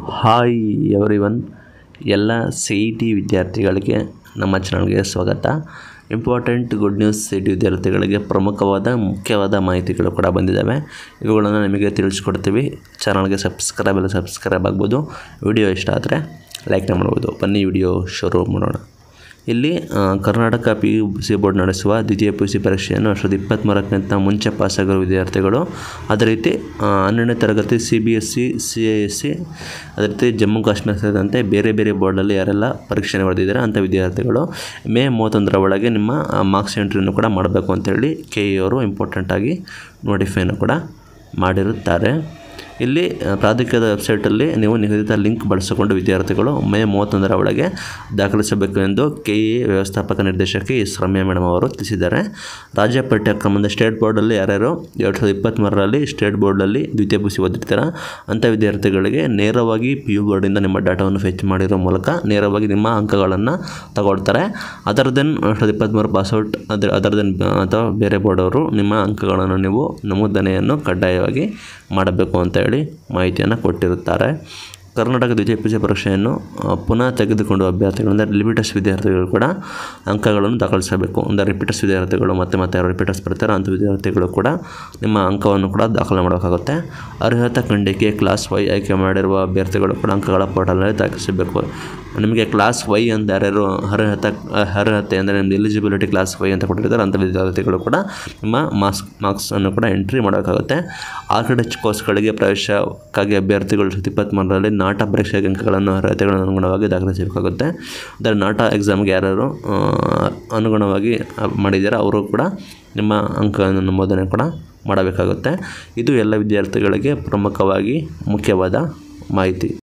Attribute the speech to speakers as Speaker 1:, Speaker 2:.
Speaker 1: hi everyone ಎಲ್ಲ C E T ವಿದ್ಯಾರ್ಥಿಗಳಿಗೆ ನಮ್ಮ ಚಾನಲ್ಗೆ ಸ್ವಾಗತ important good news C T ವಿದ್ಯಾರ್ಥಿಗಳಿಗೆ ಪ್ರಮುಖವಾದ ಮುಖ್ಯವಾದ ಮಾಹಿತಿಗಳು ಕೂಡ ಬಂದಿದ್ದಾವೆ ಇವುಗಳನ್ನು ನಿಮಗೆ ತಿಳಿಸ್ಕೊಡ್ತೀವಿ ಚಾನಲ್ಗೆ ಸಬ್ಸ್ಕ್ರೈಬ್ ಎಲ್ಲ ಸಬ್ಸ್ಕ್ರೈಬ್ ಆಗ್ಬೋದು ವಿಡಿಯೋ ಇಷ್ಟ ಆದರೆ ಲೈಕ್ನ ಮಾಡ್ಬೋದು ಬನ್ನಿ ವಿಡಿಯೋ ಶುರು ಮಾಡೋಣ ಇಲ್ಲಿ ಆ, Karnataka P U C board ನಡೆಸುವ ದ್ವಿತೀಯ ಪಿ ಯು ಸಿ ಪರೀಕ್ಷೆಯನ್ನು ವರ್ಷದ ಇಪ್ಪತ್ತ್ಮೂರಕ್ಕಿಂತ ಮುಂಚೆ ಪಾಸಾಗಿರೋ ವಿದ್ಯಾರ್ಥಿಗಳು ಅದೇ ರೀತಿ ಆ, ಹನ್ನೆರಡನೇ ತರಗತಿ C B S C C A S C ಅದೇ ರೀತಿ ಜಮ್ಮು ಕಾಶ್ಮೀರ ಸೇರಿದಂತೆ ಬೇರೆ ಬೇರೆ ಬೋರ್ಡಲ್ಲಿ ಯಾರೆಲ್ಲ ಪರೀಕ್ಷೆನ ಬರೆದಿದ್ದಾರೆ ಅಂಥ ವಿದ್ಯಾರ್ಥಿಗಳು ಮೇ ಮೂವತ್ತೊಂದರ ಒಳಗೆ ನಿಮ್ಮ ಮಾರ್ಕ್ಸ್ ಎಂಟ್ರಿಯನ್ನು ಕೂಡ ಮಾಡಬೇಕು ಅಂತೇಳಿ ಕೆ ಇ ಅವರು ಇಂಪಾರ್ಟೆಂಟಾಗಿ ನೋಟಿಫೈನು ಕೂಡ ಮಾಡಿರುತ್ತಾರೆ ಇಲ್ಲಿ ಆ, ಪ್ರಾಧಿಕಾರದ ವೆಬ್ಸೈಟಲ್ಲಿ ನೀವು ನಿಗದಿತ ಲಿಂಕ್ ಬಳಸಿಕೊಂಡು ವಿದ್ಯಾರ್ಥಿಗಳು ಮೇ ಮೂವತ್ತೊಂದರ ಒಳಗೆ ದಾಖಲಿಸಬೇಕು ಎಂದು ಕೆ ಇ ವ್ಯವಸ್ಥಾಪಕ ನಿರ್ದೇಶಕಿ ಎಸ್ ರಮ್ಯಾ ಮೇಡಮ್ ಅವರು ತಿಳಿಸಿದ್ದಾರೆ ರಾಜ್ಯ ಪಠ್ಯಕ್ರಮದ ಸ್ಟೇಟ್ ಬೋರ್ಡಲ್ಲಿ ಯಾರ್ಯಾರು ಎರಡು ಸಾವಿರದ ಇಪ್ಪತ್ತ್ಮೂರರಲ್ಲಿ ಸ್ಟೇಟ್ ಬೋರ್ಡಲ್ಲಿ ದ್ವಿತೀಯ ಪಿ ಯು ಸಿ ಓದಿರ್ತೀರ ಅಂಥ ವಿದ್ಯಾರ್ಥಿಗಳಿಗೆ ನೇರವಾಗಿ ಪಿ ಯು ಬೋರ್ಡಿಂದ ನಿಮ್ಮ ಡಾಟಾವನ್ನು ಫೆಚ್ ಮಾಡಿರೋ ಮೂಲಕ ನೇರವಾಗಿ ನಿಮ್ಮ ಅಂಕಗಳನ್ನು ತಗೊಳ್ತಾರೆ ಅದರ್ ದೆನ್ ಎರಡು ಸಾವಿರದ ಇಪ್ಪತ್ತ್ಮೂರು ಪಾಸ್ಔಟ್ ಅದರ ಅದರ್ ದೆನ್ ಅಥವಾ ಬೇರೆ ಬೋರ್ಡ್ ಅವರು ನಿಮ್ಮ ಅಂಕಗಳನ್ನು ನೀವು ನಮೂದನೆಯನ್ನು ಕಡ್ಡಾಯವಾಗಿ ಮಾಡಬೇಕು ಅಂತ ಹೇಳಿ ಮಾಹಿತಿಯನ್ನು ಕೊಟ್ಟಿರುತ್ತಾರೆ ಕರ್ನಾಟಕ ದ್ವಿತೀಯ ಪಿ ಯು ಸಿ ಪರೀಕ್ಷೆಯನ್ನು ಆ, ಪುನಃ ತೆಗೆದುಕೊಂಡು ಅಭ್ಯರ್ಥಿಗಳು ಅಂದರೆ ಲಿಮಿಟಸ್ ವಿದ್ಯಾರ್ಥಿಗಳು ಕೂಡ ಅಂಕಗಳನ್ನು ದಾಖಲಿಸಬೇಕು ಅಂದರೆ ರಿಪೀಟರ್ಸ್ ವಿದ್ಯಾರ್ಥಿಗಳು ಮತ್ತೆ ಮತ್ತೆ ಯಾರು ರಿಪೀಟರ್ಸ್ ಬರ್ತಾರೆ ಅಂಥ ವಿದ್ಯಾರ್ಥಿಗಳು ಕೂಡ ನಿಮ್ಮ ಅಂಕವನ್ನು ಕೂಡ ದಾಖಲೆ ಮಾಡಬೇಕಾಗುತ್ತೆ ಅರ್ಹತಾ ಖಂಡಿಕೆ ಕ್ಲಾಸ್ ವೈ ಆಯ್ಕೆ ಮಾಡಿರುವ ಅಭ್ಯರ್ಥಿಗಳು ಕೂಡ ಅಂಕಗಳ ಪೋರ್ಟಲ್ನಲ್ಲಿ ದಾಖಲಿಸಬೇಕು ನಿಮಗೆ ಕ್ಲಾಸ್ ವೈ ಅಂತ ಯಾರ್ಯಾರು ಅರ್ಹತೆ ಅರ್ಹತೆ ಅಂದರೆ ನಿಮ್ಮದು ಎಲಿಜಿಬಿಲಿಟಿ ಕ್ಲಾಸ್ ವೈ ಅಂತ ಕೊಟ್ಟಿರ್ತಾರೆ ಅಂಥ ವಿದ್ಯಾರ್ಥಿಗಳು ಕೂಡ ನಿಮ್ಮ ಮಾರ್ಕ್ಸ್ ಮಾರ್ಕ್ಸನ್ನು ಕೂಡ ಎಂಟ್ರಿ ಮಾಡಬೇಕಾಗುತ್ತೆ ಆರ್ಕಿಟೆಕ್ಚರ್ ಕೋರ್ಸ್ಗಳಿಗೆ ಪ್ರವೇಶಕ್ಕಾಗಿ ಅಭ್ಯರ್ಥಿಗಳು ಇಪ್ಪತ್ತ್ಮೂರರಲ್ಲಿ ನಾಟ ಪರೀಕ್ಷೆಗೆ ಅಂಕಗಳನ್ನು ಅರ್ಹತೆಗಳನ್ನು ಅನುಗುಣವಾಗಿ ದಾಖಲಿಸಬೇಕಾಗುತ್ತೆ ಅಂದರೆ ನಾಟ ಎಕ್ಸಾಮ್ಗೆ ಯಾರ್ಯಾರು ಆ, ಅನುಗುಣವಾಗಿ ಮಾಡಿದ್ದಾರೆ ಅವರು ಕೂಡ ನಿಮ್ಮ ಅಂಕವನ್ನು ನಮೂದನೆ ಕೂಡ ಮಾಡಬೇಕಾಗುತ್ತೆ ಇದು ಎಲ್ಲ ವಿದ್ಯಾರ್ಥಿಗಳಿಗೆ ಪ್ರಮುಖವಾಗಿ ಮುಖ್ಯವಾದ ಮಾಹಿತಿ